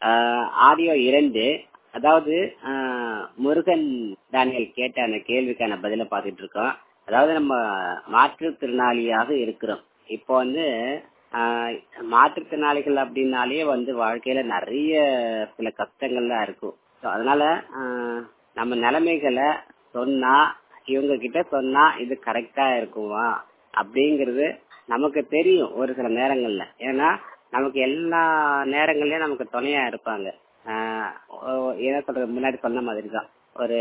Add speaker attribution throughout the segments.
Speaker 1: audio இரண்டு அதாவது ஆஹ், Murugan Daniel கேட்ட அந்த கேள்விக்கான பதிலை பார்த்துட்டு இருக்கோம் அதாவது நம்ம மாற்றுத்திறனாளியாக இருக்கிறோம் இப்போ வந்து ஆஹ், மாற்றுத்திறனாளிகள் அப்படின்னாலே வந்து வாழ்க்கையில நிறைய சில கஷ்டங்கள்லாம் இருக்கும் So, அதனால ஆஹ், நம்ம நிலைமைகளை சொன்னா இவங்க கிட்ட சொன்னா இது கரெக்டா இருக்குமா அப்படிங்கறது நமக்கு தெரியும் ஒரு சில நேரங்கள்ல ஏன்னா நமக்கு எல்லா நேரங்கள்லயும் நமக்கு துணையா இருப்பாங்க ஆஹ் ஓ- என்ன சொல்றது முன்னாடி சொன்ன மாதிரி தான் ஒரு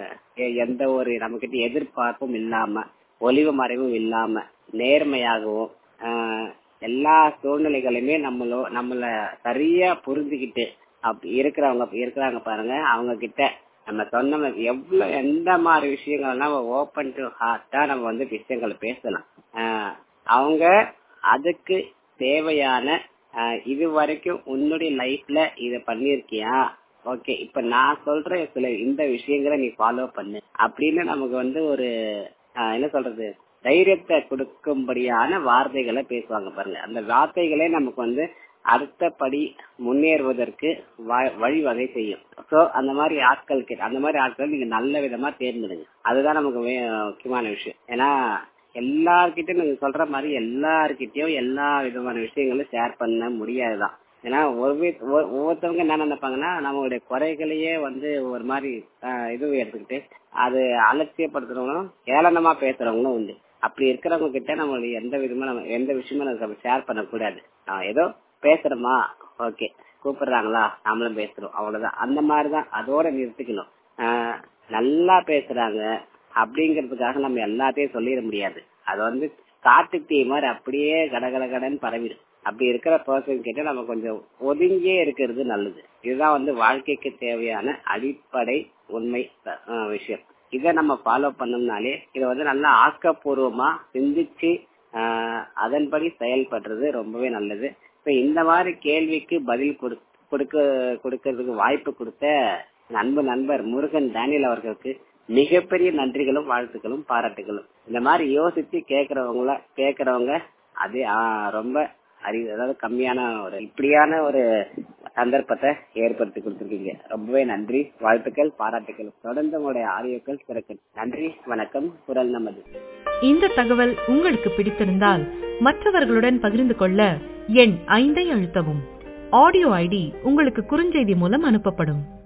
Speaker 1: எ- எந்த ஒரு நம்ம கிட்ட எதிர்பார்ப்பும் இல்லாம ஒளிவு மறைவும் இல்லாம நேர்மையாகவும் ஆஹ் எல்லா சூழ்நிலைகளையுமே நம்மளோ நம்மள சரியா புரிஞ்சுக்கிட்டு அப்படி இருக்கிறவங்க இருக்கிறாங்க பாருங்க அவங்க கிட்ட நம்ம சொன்ன மாதிரி எவ்வளவு எந்த மாதிரி விஷயங்கள்லாம் நம்ம ஓப்பன் டு ஹார்ட்டா நம்ம வந்து விஷயங்களை பேசலாம் ஆஹ் அவங்க அதுக்கு தேவையான ஆஹ் இது வரைக்கும் உன்னுடைய லைஃப்ல இத பண்ணிருக்கியா ஓகே இப்ப நான் சொல்ற சில இந்த விஷயங்களை நீ ஃபாலோ பண்ணு அப்படின்னு நமக்கு வந்து ஒரு ஆஹ் என்ன சொல்றது தைரியத்தை கொடுக்கும்படியான வார்த்தைகளை பேசுவாங்க பாருங்க அந்த வார்த்தைகளே நமக்கு வந்து அடுத்தபடி முன்னேறுவதற்கு வ- வழிவகை செய்யும் சோ அந்த மாதிரி ஆட்கள் கிட்ட அந்த மாதிரி ஆட்கள் நீங்க நல்ல விதமா தேர்ந்தெடுங்க அதுதான் நமக்கு வே- முக்கியமான விஷயம் ஏன்னா எல்லார்கிட்டயும் நீங்க சொல்ற மாதிரி எல்லார்கிட்டயும் எல்லா விதமான விஷயங்களும் ஷேர் பண்ண முடியாதுதான் ஏன்னா ஒவ்வொரு ஒவ்வொ- ஒவ்வொருத்தவங்க என்ன நினைப்பாங்கன்னா நம்மளுடைய குறைகளையே வந்து ஒரு மாதிரி ஆஹ், இது எடுத்துக்கிட்டு அது அலட்சியப்படுத்துறவங்களும் ஏளனமா பேசுறவங்களும் உண்டு அப்படி இருக்கிறவங்க கிட்ட நம்மளுடைய எந்த விதமா நம்ம எந்த விஷயமும் நம்ம ஷேர் பண்ணக்கூடாது ஆஹ், ஏதோ பேசுறோமா ஓகே கூப்பிடுறாங்களா நாமளும் பேசுறோம் அவ்வளவுதான் அந்த மாதிரிதான் அதோட நிறுத்திக்கணும் ஆஹ், நல்லா பேசுறாங்க அப்படிங்கறதுக்காக நம்ம எல்லாத்தையும் சொல்லிட முடியாது அது வந்து காட்டு தீ மாதிரி அப்படியே கடகட கடன்னு பரவிடும் அப்படி இருக்கிற பர்சன் கிட்ட நம்ம கொஞ்சம் ஒதுங்கியே இருக்கிறது நல்லது இதுதான் வந்து வாழ்க்கைக்கு தேவையான அடிப்படை உண்மை அஹ், விஷயம் இதை நம்ம ஃபாலோ பண்ணோம்னாலே இதை வந்து நல்லா ஆக்கப்பூர்வமா சிந்திச்சு ஆஹ், அதன்படி செயல்படுறது ரொம்பவே நல்லது இப்ப இந்த மாதிரி கேள்விக்கு பதில் கொடு- கொடுக்க கொடுக்கறதுக்கு வாய்ப்பு கொடுத்த என் அன்பு நண்பர் முருகன் டேனியல் அவர்களுக்கு மிகப்பெரிய நன்றிகளும் வாழ்த்துக்களும் பாராட்டுகளும் இந்த மாதிரி யோசிச்சு கேக்குறவங்கள கேக்குறவங்க அது ஆஹ், ரொம்ப அறிவு அதாவது கம்மியான ஒரு இப்படியான ஒரு சந்தர்ப்பத்தை ஏற்படுத்தி கொடுத்திருக்கீங்க ரொம்பவே நன்றி வாழ்த்துக்கள் பாராட்டுக்கள் தொடர்ந்து உங்களுடைய ஆடியோக்கள் சிறக்கும் நன்றி வணக்கம் குரல் நமது
Speaker 2: இந்த தகவல் உங்களுக்கு பிடித்திருந்தால் மற்றவர்களுடன் பகிர்ந்து கொள்ள எண் ஐந்தை அழுத்தவும் ஆடியோ ஐடி உங்களுக்கு குறுஞ்செய்தி மூலம் அனுப்பப்படும்